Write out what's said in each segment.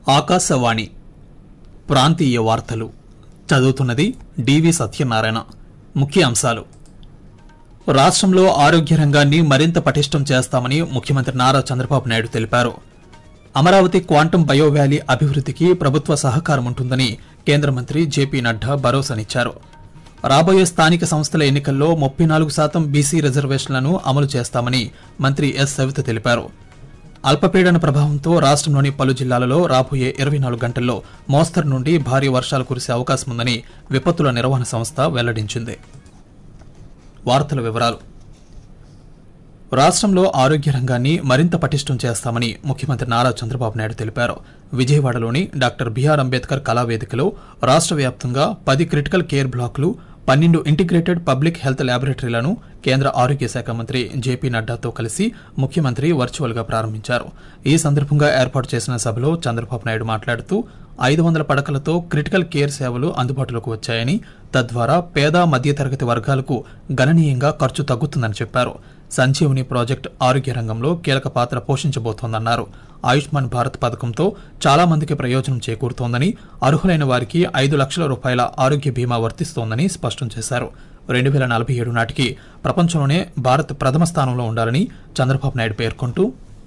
ఆకాశవాణి ప్రాంతీయ వార్తలు చదువుతున్నది డివి సత్యనారాయణ ముఖ్య అంశాలు రాష్ట్రంలో ఆరోగ్య రంగాన్ని మరింత పటిష్టం చేస్తామని ముఖ్యమంత్రి నారా చంద్రబాబు నాయుడు తెలిపారు అమరావతి క్వాంటం బయో వ్యాలీ అభివృద్ధికి ప్రభుత్వ సహకారం ఉంటుందని కేంద్ర మంత్రి జేపీ నడ్డా భరోసానిచ్చారు రాబోయే స్థానిక సంస్థల ఎన్నికల్లో ముప్పై నాలుగు శాతం బీసీ రిజర్వేషన్లను అమలు చేస్తామని మంత్రి ఎస్ సవిత తెలిపారు అల్పపీడన ప్రభావంతో రాష్ట్రంలోని పలు జిల్లాలలో రాబోయే ఇరవై నాలుగు గంటల్లో మోస్తరు నుండి భారీ వర్షాలు కురిసే అవకాశం ఉందని విపత్తుల నిర్వహణ సంస్థ వెల్లడించింది వార్తల వివరాలు రాష్ట్రంలో ఆరోగ్య రంగాన్ని మరింత పటిష్టం చేస్తామని ముఖ్యమంత్రి నారా చంద్రబాబు నాయుడు తెలిపారు విజయవాడలోని డాక్టర్ బిఆర్ అంబేద్కర్ కళావేదికలో రాష్ట్ర వ్యాప్తంగా పది క్రిటికల్ కేర్ బ్లాకులు పన్నెండు ఇంటిగ్రేటెడ్ పబ్లిక్ హెల్త్ ల్యాబొరేటరీలను కేంద్ర ఆరోగ్య శాఖ మంత్రి జేపీ నడ్డాతో కలిసి ముఖ్యమంత్రి వర్చువల్ గా ప్రారంభించారు ఈ సందర్భంగా ఏర్పాటు చేసిన సభలో చంద్రబాబు నాయుడు మాట్లాడుతూ ఐదు వందల పడకలతో క్రిటికల్ కేర్ సేవలు అందుబాటులోకి వచ్చాయని తద్వారా పేద మధ్యతరగతి వర్గాలకు గణనీయంగా ఖర్చు తగ్గుతుందని చెప్పారు సంజీవని ప్రాజెక్టు ఆరోగ్య రంగంలో కీలక పాత్ర పోషించబోతోందన్నారు ఆయుష్మాన్ భారత్ పథకంతో చాలా మందికి ప్రయోజనం చేకూరుతోందని అర్హులైన వారికి ఐదు లక్షల రూపాయల ఆరోగ్య బీమా వర్తిస్తోందని స్పష్టం చేశారు రెండు వేల నలభై ఏడు నాటికి ప్రపంచంలోనే భారత్ ప్రథమ స్థానంలో ఉండాలని చంద్రబాబు నాయుడు పేర్కొంటూ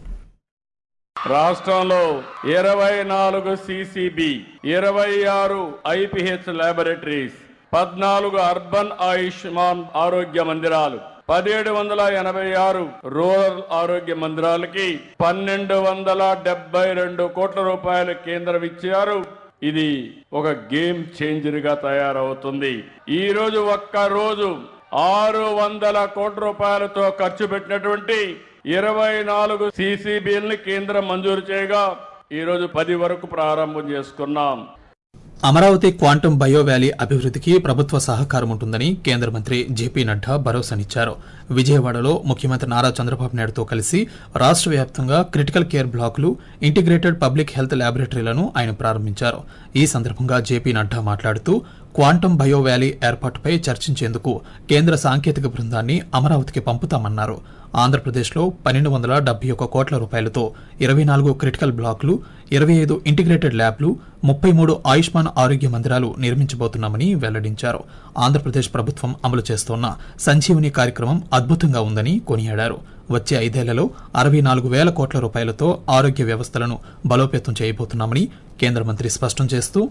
రాష్ట్రంలో ఇరవై నాలుగు సిసిబి ఇరవై ఆరు ఐపిహెచ్ ల్యాబొరేటరీస్ పద్నాలుగు అర్బన్ ఆయుష్మాన్ ఆరోగ్య మందిరాలు పదిహేడు వందల ఎనభై ఆరు రూరల్ ఆరోగ్య మందిరాలకి పన్నెండు వందల డెబ్బై రెండు కోట్ల రూపాయలు కేంద్రం ఇచ్చారు ఇది ఒక గేమ్ చేంజర్ గా తయారవుతుంది ఈ రోజు ఒక్క రోజు ఆరు వందల కోట్ల రూపాయలతో ఖర్చు పెట్టినటువంటి ఇరవై నాలుగు సిసిబిల్ని కేంద్రం మంజూరు చేయగా ఈ రోజు పది వరకు ప్రారంభం చేసుకున్నాం అమరావతి క్వాంటం బయో వ్యాలీ అభివృద్ధికి ప్రభుత్వ సహకారం ఉంటుందని కేంద్ర మంత్రి జేపీ నడ్డా భరోసానిచ్చారు విజయవాడలో ముఖ్యమంత్రి నారా చంద్రబాబు నాయుడుతో కలిసి రాష్ట్ర వ్యాప్తంగా క్రిటికల్ కేర్ బ్లాకులు ఇంటిగ్రేటెడ్ పబ్లిక్ హెల్త్ ల్యాబొరేటరీలను ఆయన ప్రారంభించారు ఈ సందర్భంగా జేపీ నడ్డా మాట్లాడుతూ క్వాంటం బయో వ్యాలీ ఏర్పాటుపై చర్చించేందుకు కేంద్ర సాంకేతిక బృందాన్ని అమరావతికి పంపుతామన్నారు ఆంధ్రప్రదేశ్లో పన్నెండు వందల డెబ్బై ఒక్క కోట్ల రూపాయలతో ఇరవై నాలుగు క్రిటికల్ బ్లాకులు ఇరవై ఐదు ఇంటిగ్రేటెడ్ ల్యాబ్లు ముప్పై మూడు ఆయుష్మాన్ ఆరోగ్య మందిరాలు నిర్మించబోతున్నామని వెల్లడించారు ఆంధ్రప్రదేశ్ ప్రభుత్వం అమలు చేస్తోన్న సంజీవని కార్యక్రమం అద్భుతంగా ఉందని కొనియాడారు వచ్చే ఐదేళ్లలో అరవై నాలుగు వేల కోట్ల రూపాయలతో ఆరోగ్య వ్యవస్థలను బలోపేతం చేయబోతున్నామని కేంద్ర మంత్రి స్పష్టం చేస్తూ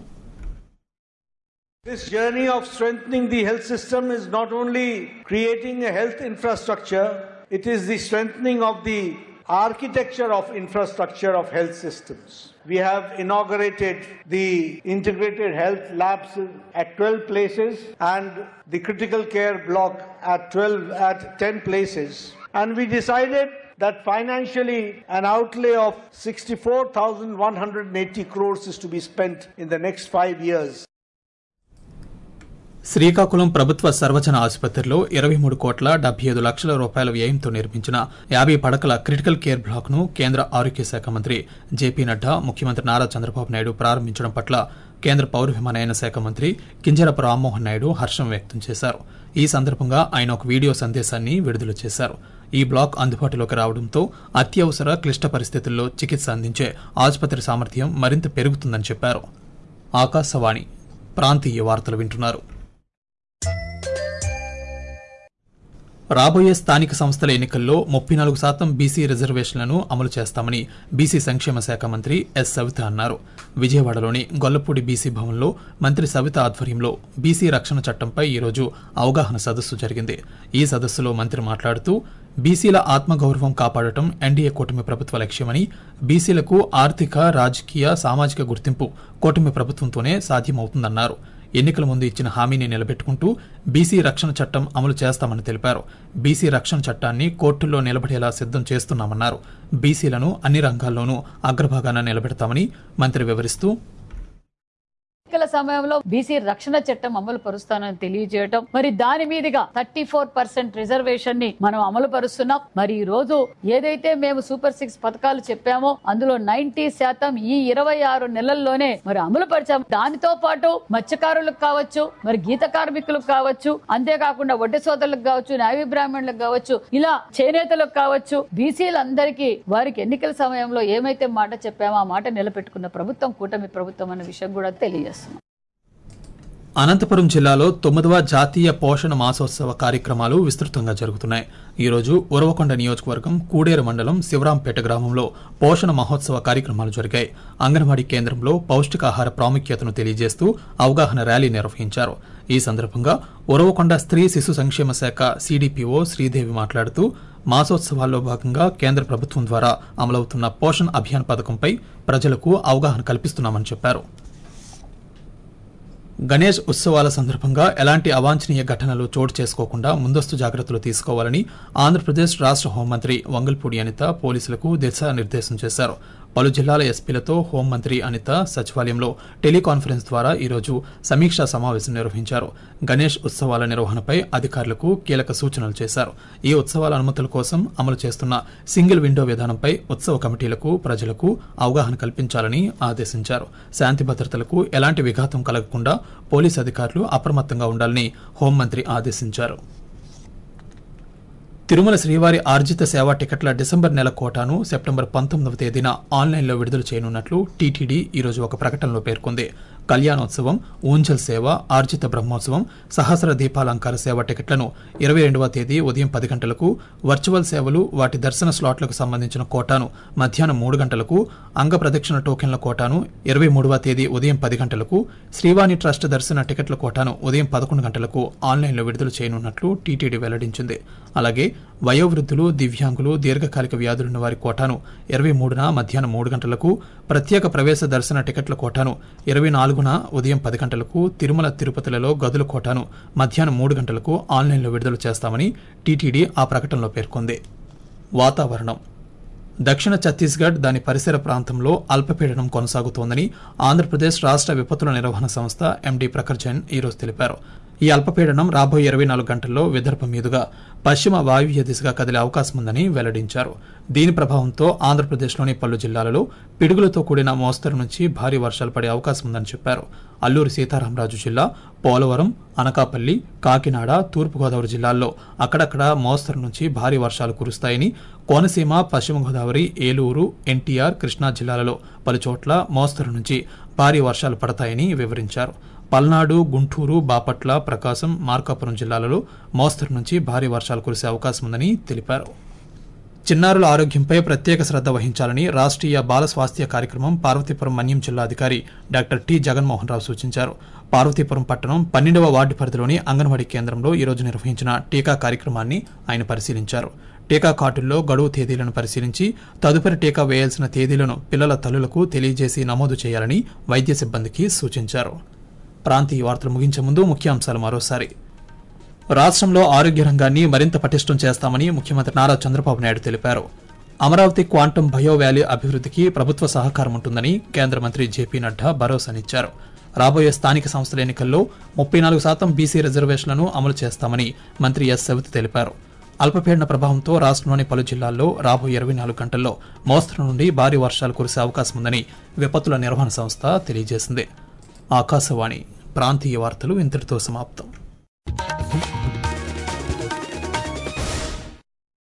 This journey of strengthening the health system is not only creating a health infrastructure, it is the strengthening of the architecture of infrastructure of health systems. We have inaugurated the integrated health labs at 12 places and the critical care block at 12 at 10 places. And we decided that financially an outlay of 64,180 crores is to be spent in the next five years. Srikakulam ప్రభుత్వ సర్వజన ఆసుపత్రిలో ఇరవై మూడు కోట్ల డెబ్బై ఐదు లక్షల రూపాయల వ్యయంతో నిర్మించిన యాభై పడకల క్రిటికల్ కేర్ బ్లాక్ ను కేంద్ర ఆరోగ్య శాఖ మంత్రి జేపీ నడ్డా ముఖ్యమంత్రి నారా చంద్రబాబు నాయుడు ప్రారంభించడం పట్ల కేంద్ర పౌర విమానయాన శాఖ మంత్రి కింజరపు రామ్మోహన్ నాయుడు హర్షం వ్యక్తం చేశారు ఈ సందర్భంగా ఆయన ఒక వీడియో సందేశాన్ని విడుదల చేశారు ఈ బ్లాక్ అందుబాటులోకి రావడంతో అత్యవసర క్లిష్ట పరిస్థితుల్లో చికిత్స అందించే ఆసుపత్రి సామర్థ్యం మరింత పెరుగుతుందని చెప్పారు ఆకాశవాణి ప్రాంతీయ వార్తలు వింటున్నారు రాబోయే స్థానిక సంస్థల ఎన్నికల్లో ముప్పై నాలుగు శాతం బీసీ రిజర్వేషన్లను అమలు చేస్తామని బీసీ సంక్షేమ శాఖ మంత్రి ఎస్ సవిత అన్నారు విజయవాడలోని గొల్లపూడి బీసీ భవన్లో మంత్రి సవిత ఆధ్వర్యంలో బీసీ రక్షణ చట్టంపై ఈరోజు అవగాహన సదస్సు జరిగింది ఈ సదస్సులో మంత్రి మాట్లాడుతూ బీసీల ఆత్మగౌరవం కాపాడటం ఎన్డీఏ కూటమి ప్రభుత్వ లక్ష్యమని బీసీలకు ఆర్థిక రాజకీయ సామాజిక గుర్తింపు కూటమి ప్రభుత్వంతోనే సాధ్యమవుతుందన్నారు ఎన్నికల ముందు ఇచ్చిన హామీని నిలబెట్టుకుంటూ బీసీ రక్షణ చట్టం అమలు చేస్తామని తెలిపారు బీసీ రక్షణ చట్టాన్ని కోర్టుల్లో నిలబడేలా సిద్దం చేస్తున్నామన్నారు బీసీలను అన్ని రంగాల్లోనూ అగ్రభాగాన నిలబెడతామని మంత్రి వివరిస్తూ ఎన్నికల సమయంలో బీసీ రక్షణ చట్టం అమలు పరుస్తానని తెలియజేయటం మరి దాని మీదుగా థర్టీ ఫోర్ పర్సెంట్ రిజర్వేషన్ ని మనం అమలు పరుస్తున్నాం మరి ఈ రోజు ఏదైతే మేము సూపర్ సిక్స్ పథకాలు చెప్పామో అందులో నైన్టీ శాతం ఈ ఇరవై ఆరు నెలల్లోనే మరి అమలు పరిచాం దానితో పాటు మత్స్యకారులకు కావచ్చు మరి గీత కార్మికులకు కావచ్చు అంతేకాకుండా వడ్డీ సోదరులకు కావచ్చు న్యాయ బ్రాహ్మణులకు కావచ్చు ఇలా చేనేతలకు కావచ్చు బీసీలందరికీ వారికి ఎన్నికల సమయంలో ఏమైతే మాట చెప్పామో ఆ మాట నిలబెట్టుకున్న ప్రభుత్వం కూటమి ప్రభుత్వం అనే విషయం కూడా తెలియజేస్తున్నాం అనంతపురం జిల్లాలో తొమ్మిదవ జాతీయ పోషణ మాసోత్సవ కార్యక్రమాలు విస్తృతంగా జరుగుతున్నాయి ఈరోజు ఉరవకొండ నియోజకవర్గం కూడేరు మండలం శివరాంపేట గ్రామంలో పోషణ మహోత్సవ కార్యక్రమాలు జరిగాయి అంగన్వాడీ కేంద్రంలో పౌష్టికాహార ప్రాముఖ్యతను తెలియజేస్తూ అవగాహన ర్యాలీ నిర్వహించారు ఈ సందర్భంగా ఉరవకొండ స్త్రీ శిశు సంక్షేమ శాఖ సిడిపిఓ శ్రీదేవి మాట్లాడుతూ మాసోత్సవాల్లో భాగంగా కేంద్ర ప్రభుత్వం ద్వారా అమలవుతున్న పోషణ్ అభియాన్ పథకంపై ప్రజలకు అవగాహన కల్పిస్తున్నామని చెప్పారు గణేష్ ఉత్సవాల సందర్భంగా ఎలాంటి అవాంఛనీయ ఘటనలు చోటు చేసుకోకుండా ముందస్తు జాగ్రత్తలు తీసుకోవాలని ఆంధ్రప్రదేశ్ రాష్ట్ర హోంమంత్రి వంగల్పూడి అనిత పోలీసులకు దిశానిర్దేశం చేశారు పలు జిల్లాల ఎస్పీలతో హోంమంత్రి అనిత సచివాలయంలో టెలికాన్ఫరెన్స్ ద్వారా ఈరోజు సమీక్షా సమావేశం నిర్వహించారు గణేష్ ఉత్సవాల నిర్వహణపై అధికారులకు కీలక సూచనలు చేశారు ఈ ఉత్సవాల అనుమతుల కోసం అమలు చేస్తున్న సింగిల్ విండో విధానంపై ఉత్సవ కమిటీలకు ప్రజలకు అవగాహన కల్పించాలని ఆదేశించారు శాంతి భద్రతలకు ఎలాంటి విఘాతం కలగకుండా పోలీసు అధికారులు అప్రమత్తంగా ఉండాలని హోంమంత్రి ఆదేశించారు తిరుమల శ్రీవారి ఆర్జిత సేవా టికెట్ల డిసెంబర్ నెల కోటాను సెప్టెంబర్ పంతొమ్మిదవ తేదీన ఆన్లైన్లో విడుదల చేయనున్నట్లు టీటీడీ ఈరోజు ఒక ప్రకటనలో పేర్కొంది కళ్యాణోత్సవం ఊంజల్ సేవ ఆర్జిత బ్రహ్మోత్సవం సహస్ర దీపాలంకార సేవ టికెట్లను ఇరవై రెండవ తేదీ ఉదయం పది గంటలకు వర్చువల్ సేవలు వాటి దర్శన స్లాట్లకు సంబంధించిన కోటాను మధ్యాహ్నం మూడు గంటలకు అంగ ప్రదక్షిణ టోకెన్ల కోటాను ఇరవై మూడవ తేదీ ఉదయం పది గంటలకు శ్రీవాణి ట్రస్ట్ దర్శన టికెట్ల కోటాను ఉదయం పదకొండు గంటలకు ఆన్లైన్లో విడుదల చేయనున్నట్లు టీటీడీ వెల్లడించింది అలాగే వయోవృద్ధులు దివ్యాంగులు దీర్ఘకాలిక వ్యాధులున్న వారి కోటాను ఇరవై మూడున మధ్యాహ్నం మూడు గంటలకు ప్రత్యేక ప్రవేశ దర్శన టికెట్ల కోటాను ఇరవై నాలుగున ఉదయం పది గంటలకు తిరుమల తిరుపతిలలో గదుల కోటాను మధ్యాహ్నం మూడు గంటలకు ఆన్లైన్లో విడుదల చేస్తామని టీటీడీ ఆ ప్రకటనలో పేర్కొంది వాతావరణం దక్షిణ ఛత్తీస్గఢ్ దాని పరిసర ప్రాంతంలో అల్పపీడనం కొనసాగుతోందని ఆంధ్రప్రదేశ్ రాష్ట్ర విపత్తుల నిర్వహణ సంస్థ ఎండీ ప్రఖర్ జైన్ ఈరోజు తెలిపారు ఈ అల్పపీడనం రాబోయే ఇరవై నాలుగు గంటల్లో విదర్భ మీదుగా పశ్చిమ వాయువ్య దిశగా కదిలే అవకాశం ఉందని వెల్లడించారు దీని ప్రభావంతో ఆంధ్రప్రదేశ్లోని పలు జిల్లాలలో పిడుగులతో కూడిన మోస్తరు నుంచి భారీ వర్షాలు పడే అవకాశం ఉందని చెప్పారు అల్లూరి సీతారామరాజు జిల్లా పోలవరం అనకాపల్లి కాకినాడ తూర్పుగోదావరి జిల్లాల్లో అక్కడక్కడ మోస్తరు నుంచి భారీ వర్షాలు కురుస్తాయని కోనసీమ పశ్చిమ గోదావరి ఏలూరు ఎన్టీఆర్ కృష్ణా జిల్లాలలో పలుచోట్ల మోస్తరు నుంచి భారీ వర్షాలు పడతాయని వివరించారు పల్నాడు గుంటూరు బాపట్ల ప్రకాశం మార్కాపురం జిల్లాలలో మోస్తరు నుంచి భారీ వర్షాలు కురిసే అవకాశం ఉందని తెలిపారు చిన్నారుల ఆరోగ్యంపై ప్రత్యేక శ్రద్ధ వహించాలని రాష్ట్రీయ బాల స్వాస్థ్య కార్యక్రమం పార్వతీపురం మన్యం జిల్లా అధికారి డాక్టర్ టి జగన్మోహన్ రావు సూచించారు పార్వతీపురం పట్టణం పన్నెండవ వార్డు పరిధిలోని అంగన్వాడీ కేంద్రంలో ఈరోజు నిర్వహించిన టీకా కార్యక్రమాన్ని ఆయన పరిశీలించారు టీకా కార్డుల్లో గడువు తేదీలను పరిశీలించి తదుపరి టీకా వేయాల్సిన తేదీలను పిల్లల తల్లులకు తెలియజేసి నమోదు చేయాలని వైద్య సిబ్బందికి సూచించారు ప్రాంతీయ వార్తలు ముగించే ముందు ముఖ్యాంశాలు మరోసారి రాష్ట్రంలో ఆరోగ్య రంగాన్ని మరింత పటిష్టం చేస్తామని ముఖ్యమంత్రి నారా చంద్రబాబు నాయుడు తెలిపారు అమరావతి క్వాంటం బయో వ్యాలీ అభివృద్ధికి ప్రభుత్వ సహకారం ఉంటుందని కేంద్ర మంత్రి జేపీ నడ్డా భరోసానిచ్చారు రాబోయే స్థానిక సంస్థల ఎన్నికల్లో ముప్పై నాలుగు శాతం బీసీ రిజర్వేషన్లను అమలు చేస్తామని మంత్రి ఎస్ సవితి తెలిపారు అల్పపీడన ప్రభావంతో రాష్ట్రంలోని పలు జిల్లాల్లో రాబోయే ఇరవై నాలుగు గంటల్లో మోస్తరు నుండి భారీ వర్షాలు కురిసే అవకాశం ఉందని విపత్తుల నిర్వహణ సంస్థ తెలియజేసింది ఆకాశవాణి ప్రాంతీయ వార్తలు ఇంతటితో సమాప్తం